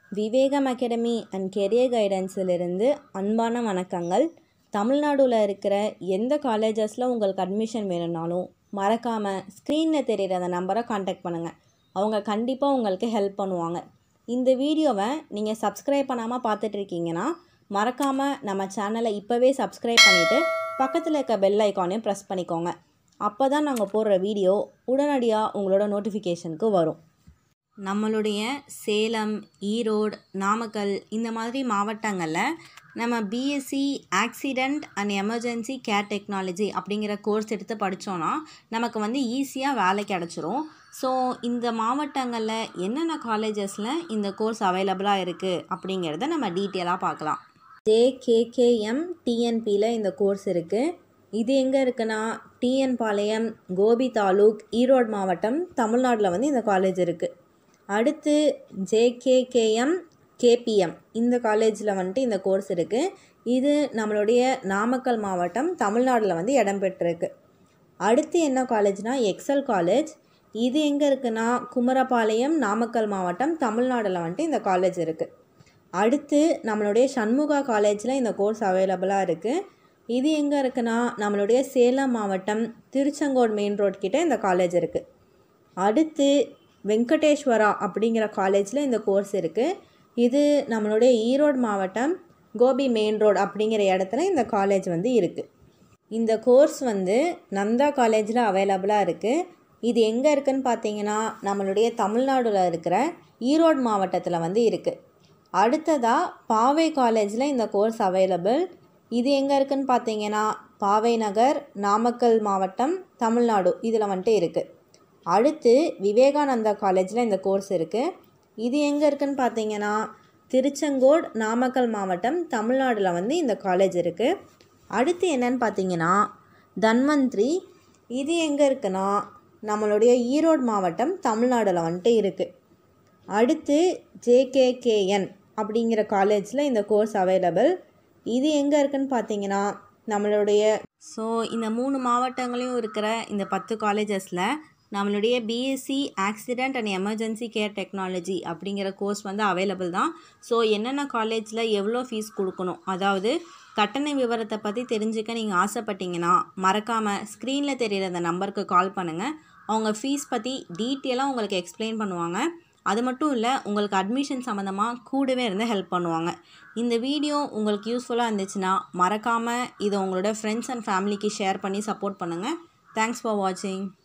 Vivegam academy and career கைடன்ஸிலிருந்து அன்பான வணக்கங்கள் தமிழ்நாடுல இருக்கிற எந்த காலேஜஸில் உங்களுக்கு அட்மிஷன் வேணும்னாலும் மறக்காமல் ஸ்க்ரீனில் தெரிகிற அந்த நம்பரை காண்டாக்ட் பண்ணுங்கள் அவங்க கண்டிப்பாக உங்களுக்கு ஹெல்ப் பண்ணுவாங்க இந்த வீடியோவை நீங்கள் சப்ஸ்கிரைப் பண்ணாமல் பார்த்துட்டு இருக்கீங்கன்னா மறக்காமல் நம்ம சேனலை இப்போவே சப்ஸ்கிரைப் பண்ணிவிட்டு பக்கத்தில் இருக்க பெல் ஐக்கானையும் ப்ரெஸ் பண்ணிக்கோங்க அப்போ தான் நாங்கள் போடுற வீடியோ உடனடியாக உங்களோட நோட்டிஃபிகேஷனுக்கு வரும் நம்மளுடைய சேலம் ஈரோடு நாமக்கல் இந்த மாதிரி மாவட்டங்களில் நம்ம BSc accident and emergency care technology அப்படிங்கிற கோர்ஸ் எடுத்து படித்தோன்னா நமக்கு வந்து ஈஸியாக வேலை கிடச்சிரும் ஸோ இந்த மாவட்டங்களில் என்னென்ன காலேஜஸில் இந்த கோர்ஸ் அவைலபிளாக இருக்குது அப்படிங்கிறத நம்ம டீட்டெயிலாக பார்க்கலாம் ஜேகேகேஎம் டிஎன்பியில் இந்த கோர்ஸ் இருக்குது இது எங்கே இருக்குன்னா டிஎன் பாளையம் கோபி தாலூக் ஈரோடு மாவட்டம் தமிழ்நாட்டில் வந்து இந்த காலேஜ் இருக்குது அடுத்து ஜேகேகேஎம் கேபிஎம் இந்த காலேஜில் வந்துட்டு இந்த கோர்ஸ் இருக்குது இது நம்மளுடைய நாமக்கல் மாவட்டம் தமிழ்நாட்டில் வந்து இடம் பெற்றிருக்கு அடுத்து என்ன காலேஜ்னால் எக்ஸல் காலேஜ் இது எங்கே இருக்குன்னா குமரபாளையம் நாமக்கல் மாவட்டம் தமிழ்நாட்டில் வந்துட்டு இந்த காலேஜ் இருக்குது அடுத்து நம்மளுடைய சண்முகா காலேஜில் இந்த கோர்ஸ் அவைலபிளாக இருக்குது இது எங்கே இருக்குன்னா நம்மளுடைய சேலம் மாவட்டம் திருச்செங்கோடு மெயின் ரோட் கிட்ட இந்த காலேஜ் இருக்குது அடுத்து வெங்கடேஸ்வரா அப்படிங்கிற காலேஜில் இந்த கோர்ஸ் இருக்குது இது நம்மளுடைய ஈரோடு மாவட்டம் கோபி மெயின் ரோடு அப்படிங்கிற இடத்துல இந்த காலேஜ் வந்து இருக்குது இந்த கோர்ஸ் வந்து நந்தா காலேஜில் அவைலபிளாக இருக்குது இது எங்கே இருக்குதுன்னு பார்த்தீங்கன்னா நம்மளுடைய தமிழ்நாடுல இருக்கிற ஈரோடு மாவட்டத்தில் வந்து இருக்குது அடுத்ததாக பாவை காலேஜில் இந்த கோர்ஸ் அவைலபிள் இது எங்கே இருக்குதுன்னு பார்த்தீங்கன்னா பாவை நகர் நாமக்கல் மாவட்டம் தமிழ்நாடு இதில் வந்துட்டு இருக்குது அடுத்து விவேகானந்தா காலேஜில் இந்த கோர்ஸ் இருக்குது இது எங்கே இருக்குதுன்னு பார்த்தீங்கன்னா திருச்செங்கோடு நாமக்கல் மாவட்டம் தமிழ்நாட்டில் வந்து இந்த காலேஜ் இருக்குது அடுத்து என்னன்னு பார்த்தீங்கன்னா தன்வந்திரி இது எங்கே இருக்குன்னா நம்மளுடைய ஈரோடு மாவட்டம் தமிழ்நாடில் வந்துட்டு இருக்குது அடுத்து ஜேகேகேஎன் அப்படிங்கிற காலேஜில் இந்த கோர்ஸ் அவைலபிள் இது எங்கே இருக்குன்னு பார்த்தீங்கன்னா நம்மளுடைய ஸோ இந்த மூணு மாவட்டங்களையும் இருக்கிற இந்த பத்து காலேஜஸில் நம்மளுடைய BSc accident and emergency care technology அப்படிங்கிற கோர்ஸ் வந்து அவைலபிள் தான் ஸோ என்னென்ன காலேஜில் எவ்வளோ ஃபீஸ் கொடுக்கணும் அதாவது கட்டண விவரத்தை பற்றி தெரிஞ்சுக்க நீங்கள் ஆசைப்பட்டீங்கன்னா மறக்காமல் ஸ்க்ரீனில் தெரிகிற அந்த நம்பருக்கு கால் பண்ணுங்கள் அவங்க ஃபீஸ் பற்றி டீட்டெயிலாக உங்களுக்கு எக்ஸ்பிளைன் பண்ணுவாங்க அது மட்டும் இல்லை உங்களுக்கு அட்மிஷன் சம்மந்தமாக கூடவே இருந்து ஹெல்ப் பண்ணுவாங்க இந்த வீடியோ உங்களுக்கு யூஸ்ஃபுல்லாக இருந்துச்சுன்னா மறக்காமல் இதை உங்களோட ஃப்ரெண்ட்ஸ் அண்ட் ஃபேமிலிக்கு ஷேர் பண்ணி சப்போர்ட் பண்ணுங்கள் தேங்க்ஸ் ஃபார் வாட்சிங்